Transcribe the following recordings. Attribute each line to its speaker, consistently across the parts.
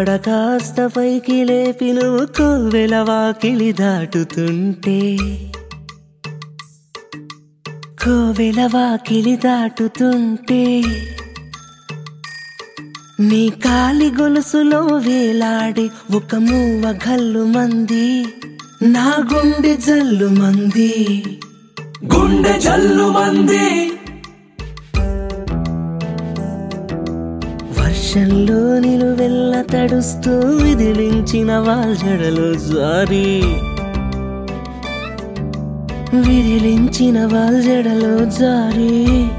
Speaker 1: పడ కాస్త పైకి లేపి నువ్వు కోవెల వాకిలి దాటుతుంటే కోవెల వాకిలి దాటుతుంటే నీ కాలి గొలుసులో వేలాడే ఒక మూవ గల్లు మంది నా గుండె జల్లు మంది
Speaker 2: గుండె జల్లు మంది
Speaker 1: వర్షంలో నిలువెల్ల తడుస్తూ విదిలించిన వాల్జడలో జారి విదిలించిన వాల్జడలో జారి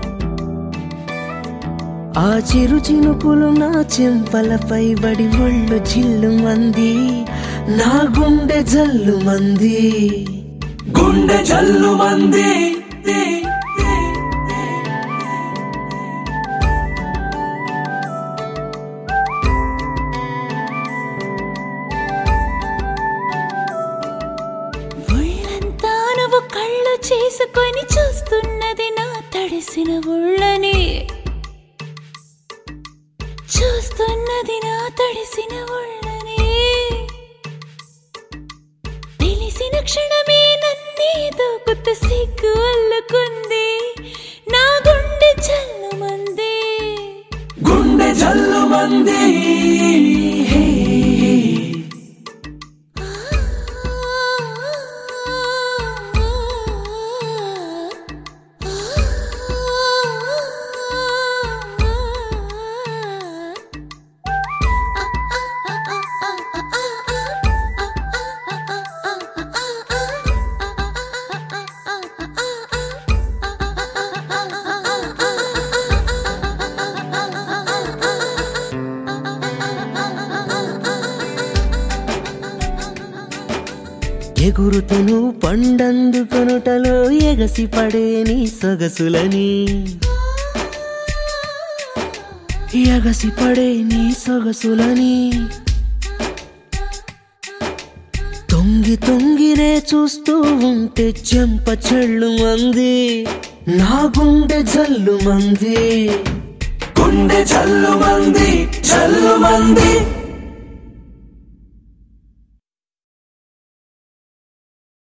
Speaker 1: ఆ చిరు చినుకులు నా చెంపలపై బడి ఒళ్ళు చిల్లు మంది నా గుండె జల్లు మంది
Speaker 2: గుండె జల్లు మంది
Speaker 3: ఒళ్ళంతా నువ్వు కళ్ళు చేసుకొని చూస్తున్నది నా తడిసిన ఒళ్ళని చూస్తున్నది నా తడిసిన ఒళ్ళని తెలిసిన క్షణమే నన్నేదో కొత్త సిగ్గు అల్లుకుంది నా గుండె చల్లుమంది
Speaker 2: గుండె జల్లు మంది
Speaker 1: ఎగురుతును పండందుకొనుటలో ఎగసి పడే నీ సొగసులని ఎగసి పడే నీ సొగసులని తొంగి తొంగినే చూస్తూ ఉంటే చెంప చెళ్ళు మంది నా గుండె జల్లు మంది
Speaker 2: గుండె జల్లు మంది జల్లు మంది